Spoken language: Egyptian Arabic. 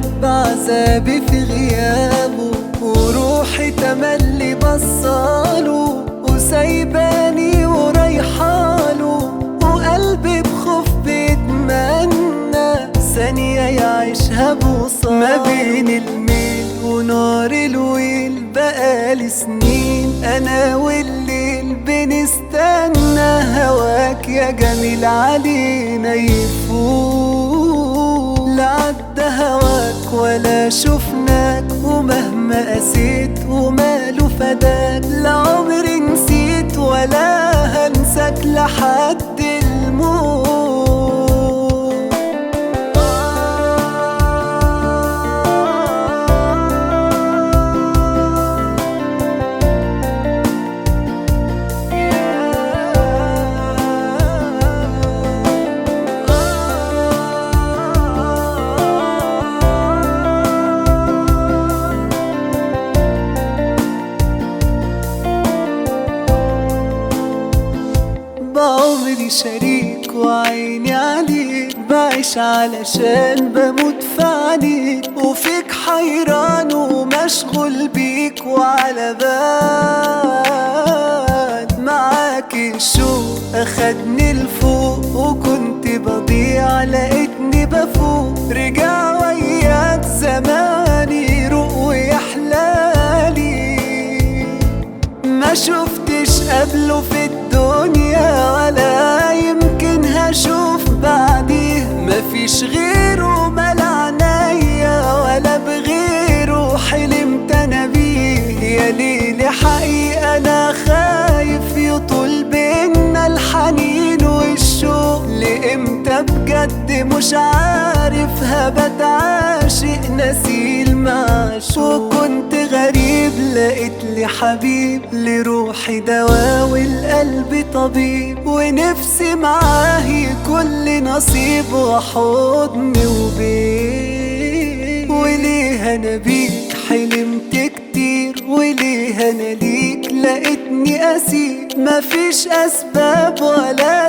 بعذابي في غيابه وروحي تملي بصاله وسايباني ورايحاله وقلبي بخوف بيتمنى ثانية يعيشها بوصال ما بين الميل ونار الويل بقالي سنين أنا والليل بنستنى هواك يا جميل علينا يفوق لا عدى هواك ولا شفناك ومهما قسيت وماله فداك لا عمري نسيت ولا هنساك لحد الموت بعمري شريك وعيني عليك بعيش علشان بموت في عينيك وفيك حيران ومشغول بيك وعلى بال معاك الشوق اخدني لفوق وكنت بضيع لقيتني بفوق رجع وياك زماني يروق ويحلالي ما شفتش قبله في الدنيا ولا يمكن هشوف بعديه مفيش غيره ملا عينيا ولا بغيره حلمت انا بيه يا ليلي حقيقة انا خايف يطول بينا الحنين والشوق لامتى بجد مش عارف هبت عاشق نسيل معشوق وكنت غريب لقيت لي حبيب لروحي دواء والقلب طبيب ونفسي معاه يكون نصيب وحضن وبيت وليه انا بيك حلمت كتير وليه انا ليك لقيتني اسير مفيش اسباب ولا